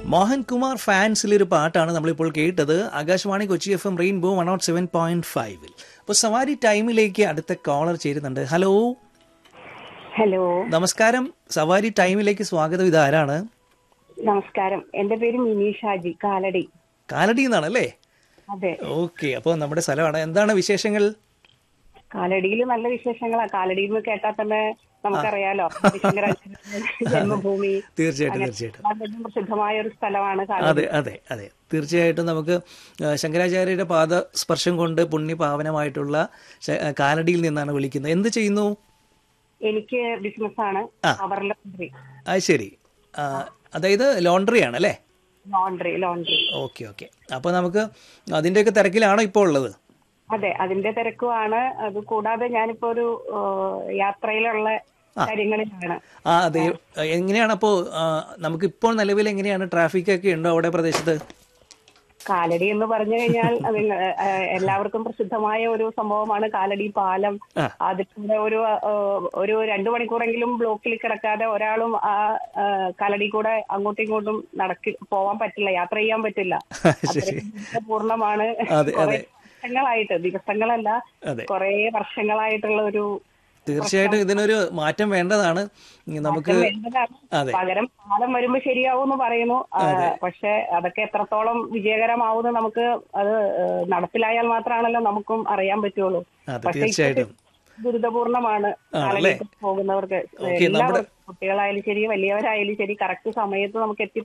മോഹൻകുമാർ ഫാൻസിലൊരു പാട്ടാണ് നമ്മളിപ്പോൾ കേട്ടത് Akashvani Kochi F M Rainbow one naught seven point ഫൈവിൽ അപ്പോൾ സവാരി ടൈമിലേക്ക് അടുത്ത കോളർ ചേരുന്നുണ്ട് ഹലോ ഹലോ നമസ്കാരം സവാരി ടൈമിലേക്ക് സ്വാഗതം ഇതാരാണ് നമസ്കാരം എന്റെ പേര് മിനി ഷാജി കാലടി കാലടി എന്നാണ് അല്ലേ അതെ ഓക്കെ അപ്പോൾ നമ്മുടെ സ്ഥലമാണ് എന്താണ് വിശേഷങ്ങൾ കാലടിയിൽ നല്ല വിശേഷങ്ങളാ കാലടിയിൽ നിന്ന് കേട്ടാൽ തന്നെ നമുക്കറിയാലോ ആദിശങ്കരാചാര്യരുടെ ജന്മഭൂമി തീർച്ചയായിട്ടും തീർച്ചയായിട്ടും വളരെ പ്രസിദ്ധമായ ഒരു സ്ഥലമാണ് കാലടി അതെ അതെ അതെ തീർച്ചയായിട്ടും നമുക്ക് ആ, ശങ്കരാചാര്യരുടെ പാദ സ്പർശം കൊണ്ട് പുണ്യപാവനമായിട്ടുള്ള ശ- കാലടിയിൽ നിന്നാണ് വിളിക്കുന്നത് എന്ത് ചെയ്യുന്നു എനിക്ക് ബിസിനസ്സാണ് ആ. പവർ ലോണ്ടറി അത് ശരി ആ, അതായത് ലോണ്ടറി ആണ് അല്ലേ ലോണ്ടറി ലോണ്ടറി ഓക്കെ ഓക്കെ അപ്പോൾ നമുക്ക് അതിൻ്റെയൊക്കെ തിരക്കിലാണോ ഇപ്പോൾ ഉള്ളത് അതെ അതിന്റെ തിരക്കുമാണ് അത് കൂടാതെ ഞാനിപ്പോ ഒരു ആ, യാത്രയിലുള്ള കാര്യങ്ങളിലാണ് ആ അതെ എങ്ങനെയാണ് അപ്പോൾ നമുക്ക് ഇപ്പോൾ നിലവിൽ എങ്ങനെയാണ് ട്രാഫിക് ഒക്കെ ഉണ്ടോ അവിടെ പ്രദേശത്ത് കാലടി എന്ന് പറഞ്ഞു കഴിഞ്ഞാൽ അത് ആ, എല്ലാവർക്കും പ്രസിദ്ധമായ ഒരു സംഭവമാണ് കാലടി പാലം ആ. അതിലൂടെ ഒരു ആ, ഒരു രണ്ടു മണിക്കൂറെങ്കിലും ബ്ലോക്കിൽ കിടക്കാതെ ഒരാളും ആ ആ, കാലടി കൂടെ അങ്ങോട്ടും ഇങ്ങോട്ടും നടക്കി പോവാൻ പറ്റില്ല യാത്ര ചെയ്യാൻ പറ്റില്ല ശരി അത്രയും പൂർണ്ണമാണ് അതെ, കുറെ അതെ. വർഷങ്ങളായിട്ട് ദിവസങ്ങളല്ല അതെ കുറെ വർഷങ്ങളായിട്ടുള്ള ഒരു തീർച്ചയായിട്ടും ഇതിനൊരു മാറ്റം വേണ്ടതാണ് നമുക്ക് വേണ്ടതാണ്. അതെ പകരം കാലം വരുമ്പോ ശരിയാവും എന്ന് പറയുന്നു ആ, പക്ഷെ അതൊക്കെ എത്രത്തോളം വിജയകരമാവുമെന്ന് നമുക്ക് അത് ഏ, നടപ്പിലായാൽ മാത്രമാണല്ലോ നമുക്കും അറിയാൻ പറ്റുള്ളൂ അതെ പക്ഷെ തീർച്ചയായിട്ടും ദുരിതപൂർണമാണ് ആണല്ലേ? കാലഘട്ടത്തിൽ പോകുന്നവർക്ക് ഓക്കേ, നമ്മുടെ- എല്ലാവർക്കും കുട്ടികളായാലും ശരി വലിയവരായാലും ശരി കറക്റ്റ് സമയത്ത് നമുക്ക് എത്തി